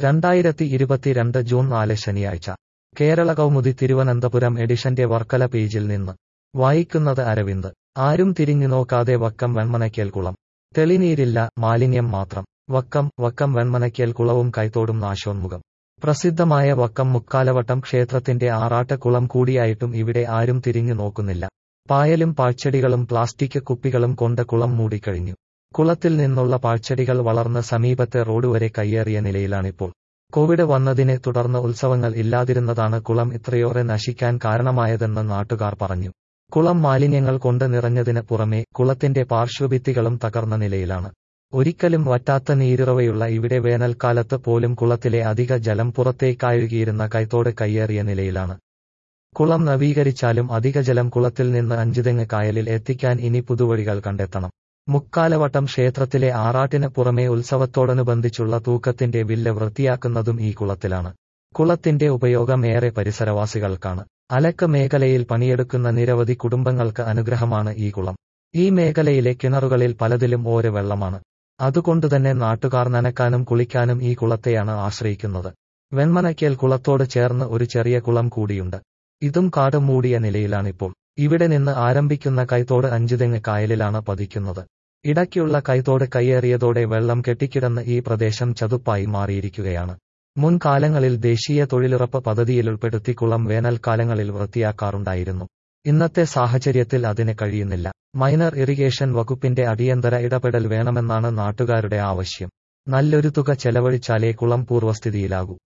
രണ്ടായിരത്തി ഇരുപത്തിരണ്ട് ജൂൺ നാല് ശനിയാഴ്ച കേരള കൗമുദി തിരുവനന്തപുരം എഡിഷന്റെ വർക്കല പേജിൽ നിന്ന് വായിക്കുന്നത് അരവിന്ദ് ആരും തിരിഞ്ഞു നോക്കാതെ വക്കം വെൺമനയ്ക്കൽ കുളം തെളിനീരില്ല മാലിന്യം മാത്രം വക്കം വക്കം വെൺമനയ്ക്കൽ കുളവും കൈത്തോടും നാശോന്മുഖം പ്രസിദ്ധമായ വക്കം മുക്കാലവട്ടം ക്ഷേത്രത്തിന്റെ ആറാട്ട് കുളം കൂടിയായിട്ടും ഇവിടെ ആരും തിരിഞ്ഞു നോക്കുന്നില്ല പായലും പാഴ്ചെടികളും പ്ലാസ്റ്റിക് കുപ്പികളും കൊണ്ട് കുളം മൂടിക്കഴിഞ്ഞു കുളത്തിൽ നിന്നുള്ള പാഴ്ചെടികൾ വളർന്ന് സമീപത്തെ റോഡ് വരെ കയ്യേറിയ നിലയിലാണിപ്പോൾ കോവിഡ് വന്നതിനെ തുടർന്ന് ഉത്സവങ്ങൾ ഇല്ലാതിരുന്നതാണ് കുളം ഇത്രയേറെ നശിക്കാൻ കാരണമായതെന്ന് നാട്ടുകാർ പറഞ്ഞു കുളം മാലിന്യങ്ങൾ കൊണ്ട് നിറഞ്ഞതിന് പുറമെ കുളത്തിന്റെ പാർശ്വഭിത്തികളും തകർന്ന നിലയിലാണ് ഒരിക്കലും വറ്റാത്ത നീരുറവയുള്ള ഇവിടെ വേനൽക്കാലത്ത് പോലും കുളത്തിലെ അധിക ജലം പുറത്തേക്കാഴുകിയിരുന്ന കൈത്തോട് കയ്യേറിയ നിലയിലാണ് കുളം നവീകരിച്ചാലും അധിക ജലം കുളത്തിൽ നിന്ന് അഞ്ചുതെങ്ങ് കായലിൽ എത്തിക്കാൻ ഇനി പുതുവഴികൾ കണ്ടെത്തണം മുക്കാലവട്ടം ക്ഷേത്രത്തിലെ ആറാട്ടിന് പുറമെ ഉത്സവത്തോടനുബന്ധിച്ചുള്ള തൂക്കത്തിന്റെ വില്ല് വൃത്തിയാക്കുന്നതും ഈ കുളത്തിലാണ് കുളത്തിന്റെ ഉപയോഗം ഏറെ പരിസരവാസികൾക്കാണ് അലക്ക് മേഖലയിൽ പണിയെടുക്കുന്ന നിരവധി കുടുംബങ്ങൾക്ക് അനുഗ്രഹമാണ് ഈ കുളം ഈ മേഖലയിലെ കിണറുകളിൽ പലതിലും ഓരോ വെള്ളമാണ് അതുകൊണ്ടുതന്നെ നാട്ടുകാർ നനക്കാനും കുളിക്കാനും ഈ കുളത്തെയാണ് ആശ്രയിക്കുന്നത് വെൺമനയ്ക്കൽ കുളത്തോട് ചേർന്ന് ഒരു ചെറിയ കുളം കൂടിയുണ്ട് ഇതും കാട് മൂടിയ നിലയിലാണിപ്പോൾ ഇവിടെ നിന്ന് ആരംഭിക്കുന്ന കൈത്തോട് അഞ്ചുതെങ്ങ് കായലിലാണ് പതിക്കുന്നത് ഇടയ്ക്കുള്ള കൈത്തോട് കയ്യേറിയതോടെ വെള്ളം കെട്ടിക്കിടന്ന് ഈ പ്രദേശം ചതുപ്പായി മാറിയിരിക്കുകയാണ് മുൻകാലങ്ങളിൽ ദേശീയ തൊഴിലുറപ്പ് പദ്ധതിയിൽ ഉൾപ്പെടുത്തി കുളം വേനൽക്കാലങ്ങളിൽ വൃത്തിയാക്കാറുണ്ടായിരുന്നു ഇന്നത്തെ സാഹചര്യത്തിൽ അതിന് കഴിയുന്നില്ല മൈനർ ഇറിഗേഷൻ വകുപ്പിന്റെ അടിയന്തര ഇടപെടൽ വേണമെന്നാണ് നാട്ടുകാരുടെ ആവശ്യം നല്ലൊരു തുക ചെലവഴിച്ചാലേ കുളം പൂർവ്വസ്ഥിതിയിലാകൂ